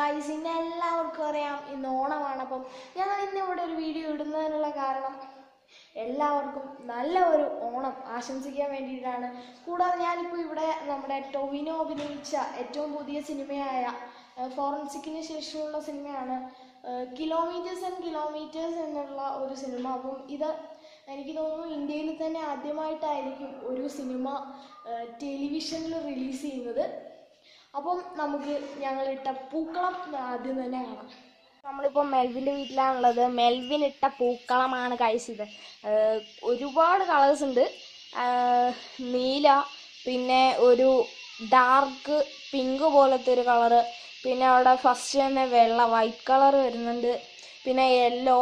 guys ഇന്ന് എല്ലാവർക്കും അറിയാം ഇന്ന് ഓണമാണ് അപ്പം ഞങ്ങൾ ഇന്ന് ഇവിടെ ഒരു വീഡിയോ ഇടുന്നതിനുള്ള കാരണം എല്ലാവർക്കും നല്ല ഒരു ഓണം ആശംസിക്കാൻ വേണ്ടിയിട്ടാണ് കൂടാതെ ഞാനിപ്പോൾ ഇവിടെ നമ്മുടെ ടൊവിനോ അഭിനയിച്ച ഏറ്റവും പുതിയ സിനിമയായ ഫോറൻസിക്കിന് ശേഷമുള്ള സിനിമയാണ് കിലോമീറ്റേഴ്സ് ആൻഡ് കിലോമീറ്റേഴ്സ് എന്നുള്ള ഒരു സിനിമ അപ്പം ഇത് എനിക്ക് തോന്നുന്നു ഇന്ത്യയിൽ തന്നെ ആദ്യമായിട്ടായിരിക്കും ഒരു സിനിമ ടെലിവിഷനിൽ റിലീസ് ചെയ്യുന്നത് അപ്പം നമുക്ക് ഞങ്ങളിട്ട പൂക്കളം ആദ്യം തന്നെ കാണാം നമ്മളിപ്പോൾ മെൽവിൻ്റെ വീട്ടിലാണുള്ളത് മെൽവിൻ ഇട്ട പൂക്കളമാണ് കഴിച്ചത് ഒരുപാട് കളേഴ്സ് ഉണ്ട് ആഹ് നീല പിന്നെ ഒരു ഡാർക്ക് പിങ്ക് പോലത്തെ ഒരു കളറ് പിന്നെ അവിടെ ഫസ്റ്റ് തന്നെ വെള്ള വൈറ്റ് കളർ വരുന്നുണ്ട് പിന്നെ യെല്ലോ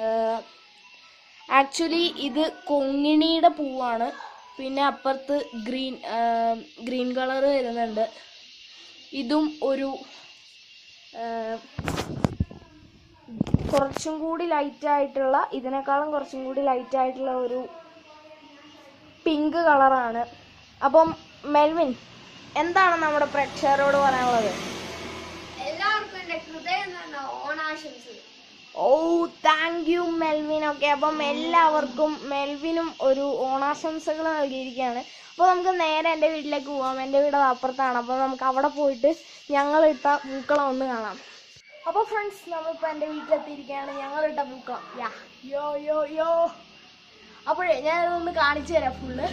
ആക്ച്വലി ഇത് കൊങ്ങിണിയുടെ പൂവാണ് പിന്നെ അപ്പുറത്ത് ഗ്രീൻ ഗ്രീൻ കളർ വരുന്നുണ്ട് ഇതും ഒരു ആഹ് കുറച്ചും കൂടി ലൈറ്റ് ആയിട്ടുള്ള ഇതിനേക്കാളും കുറച്ചും കൂടി ലൈറ്റ് ആയിട്ടുള്ള ഒരു പിങ്ക് കളറാണ് അപ്പം മെൽവിൻ എന്താണ് നമ്മുടെ പ്രേക്ഷകരോട് പറയാനുള്ളത് എല്ലാവർക്കും എന്റെ ഹൃദയം നിറഞ്ഞ ഓണാശംസകൾ oh thank you Melvin okay അപ്പം എല്ലാവർക്കും മെൽവിനും ഒരു ഓണാശംസകൾ നൽകിയിരിക്കുകയാണ് അപ്പോൾ നമുക്ക് നേരെ എൻ്റെ വീട്ടിലേക്ക് പോവാം എൻ്റെ വീട് അപ്പുറത്താണ് അപ്പോൾ നമുക്ക് അവിടെ പോയിട്ട് ഞങ്ങളിട്ട പൂക്കളം ഒന്ന് കാണാം അപ്പോൾ ഫ്രണ്ട്സ് നമ്മളിപ്പോൾ എൻ്റെ വീട്ടിലെത്തിയിരിക്കുകയാണ് ഞങ്ങളിട്ട പൂക്കളം യാ യോ യോ യോ അപ്പോഴേ ഞാൻ ഇതൊന്ന് കാണിച്ചു തരാം ഫുള്ള്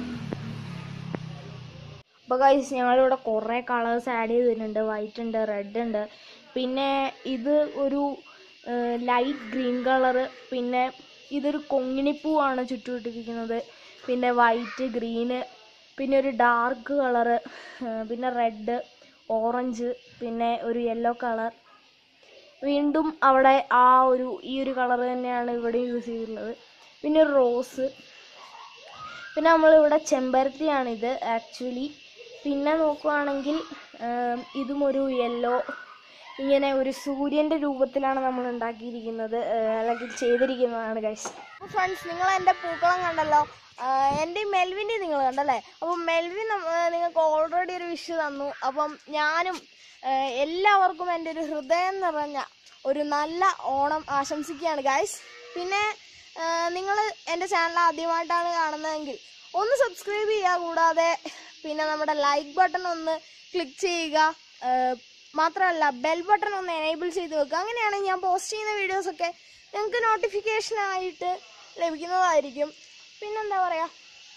അപ്പോൾ ഗൈസ് ഞങ്ങളിവിടെ കുറേ കളേഴ്സ് ആഡ് ചെയ്തിട്ടുണ്ട് വൈറ്റ് ഉണ്ട് റെഡ് ഉണ്ട് പിന്നെ ഇത് ഒരു ലൈറ്റ് ഗ്രീൻ കളറ് പിന്നെ ഇതൊരു കൊങ്ങിണിപ്പൂവാണ് ചുറ്റുവിട്ടിരിക്കുന്നത് പിന്നെ വൈറ്റ് ഗ്രീന് പിന്നെ ഒരു ഡാർക്ക് കളറ് പിന്നെ റെഡ് ഓറഞ്ച് പിന്നെ ഒരു യെല്ലോ കളർ വീണ്ടും അവിടെ ആ ഒരു ഈ ഒരു കളർ തന്നെയാണ് ഇവിടെ യൂസ് ചെയ്തിട്ടുള്ളത് പിന്നെ ഒരു റോസ് പിന്നെ നമ്മളിവിടെ ചെമ്പരത്തിയാണിത് ആക്ച്വലി പിന്നെ നോക്കുവാണെങ്കിൽ ആം, ഇതും ഒരു യെല്ലോ ഇങ്ങനെ ഒരു സൂര്യൻ്റെ രൂപത്തിലാണ് നമ്മൾ ഉണ്ടാക്കിയിരിക്കുന്നത് ആ, അല്ലെങ്കിൽ ചെയ്തിരിക്കുന്നതാണ് ഗൈസ് ഫ്രണ്ട്സ് നിങ്ങൾ എൻ്റെ പൂക്കളം കണ്ടല്ലോ എൻ്റെ മെൽവിൻ്റെ നിങ്ങൾ കണ്ടല്ലേ അപ്പം മെൽവിൻ നമ്മ- ആ, നിങ്ങൾക്ക് ഓൾറെഡി ഒരു വിഷ് തന്നു അപ്പം ഞാനും ആ, എല്ലാവർക്കും എൻ്റെ ഒരു ഹൃദയം നിറഞ്ഞ ഒരു നല്ല ഓണം ആശംസിക്കുകയാണ് ഗൈസ് പിന്നെ നിങ്ങൾ എൻ്റെ ചാനൽ ആദ്യമായിട്ടാണ് കാണുന്നതെങ്കിൽ ഒന്ന് സബ്സ്ക്രൈബ് ചെയ്യുക കൂടാതെ പിന്നെ നമ്മുടെ ലൈക്ക് ബട്ടൺ ഒന്ന് ക്ലിക്ക് ചെയ്യുക ആ, മാത്രമല്ല ബെൽ ബട്ടൺ ഒന്ന് എനേബിൾ ചെയ്ത് വെക്കുക അങ്ങനെയാണെങ്കിൽ ഞാൻ പോസ്റ്റ് ചെയ്യുന്ന വീഡിയോസൊക്കെ നിങ്ങൾക്ക് നോട്ടിഫിക്കേഷൻ ആയിട്ട് ലഭിക്കുന്നതായിരിക്കും പിന്നെന്താ പറയുക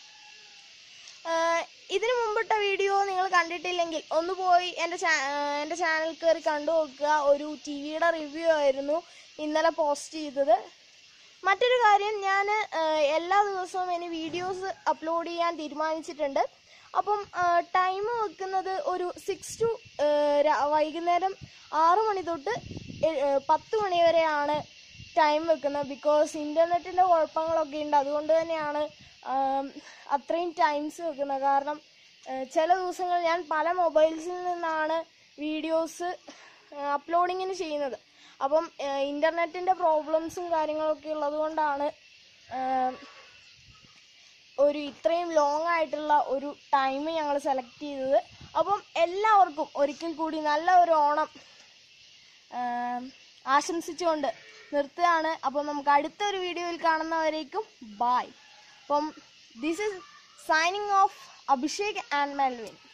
ആഹ് ഇതിനു മുമ്പിട്ട വീഡിയോ നിങ്ങൾ കണ്ടിട്ടില്ലെങ്കിൽ ഒന്ന് പോയി എൻ്റെ ചാ ആഹ് എൻ്റെ ചാനൽ കയറി കണ്ടു നോക്കുക ഒരു ടി വിയുടെ റിവ്യൂ ആയിരുന്നു ഇന്നലെ പോസ്റ്റ് ചെയ്തത് മറ്റൊരു കാര്യം ഞാൻ എല്ലാ ദിവസവും ഇനി വീഡിയോസ് അപ്ലോഡ് ചെയ്യാൻ തീരുമാനിച്ചിട്ടുണ്ട് അപ്പം ടൈം വെക്കുന്നത് ഒരു സിക്സ് ടു വൈകുന്നേരം ആറ് മണി തൊട്ട് എ- ഏഹ് പത്ത് മണി വരെയാണ് ടൈം വെക്കുന്നത് ബിക്കോസ് ഇൻ്റർനെറ്റിൻ്റെ കുഴപ്പങ്ങളൊക്കെ ഉണ്ട് അതുകൊണ്ട് തന്നെയാണ് ആം, അത്രയും ടൈംസ് വെക്കുന്നത് കാരണം ഏഹ് ചില ദിവസങ്ങൾ ഞാൻ പല മൊബൈൽസിൽ നിന്നാണ് വീഡിയോസ് അപ്ലോഡിങ്ങിന് ചെയ്യുന്നത് അപ്പം ഇൻ്റർനെറ്റിൻ്റെ പ്രോബ്ലംസും കാര്യങ്ങളൊക്കെ ഉള്ളത് കൊണ്ടാണ് ആം, ഒരു ഇത്രയും ലോങ് ആയിട്ടുള്ള ഒരു ടൈം ഞങ്ങൾ സെലക്ട് ചെയ്തത് അപ്പം എല്ലാവർക്കും ഒരിക്കൽ കൂടി നല്ല ഒരു ഓണം ആം, ആശംസിച്ചുകൊണ്ട് നിർത്തുകയാണ് അപ്പം നമുക്ക് അടുത്തൊരു വീഡിയോയിൽ കാണുന്നവരേക്കും ബായ് അപ്പം this is signing off Abhishek and Melvin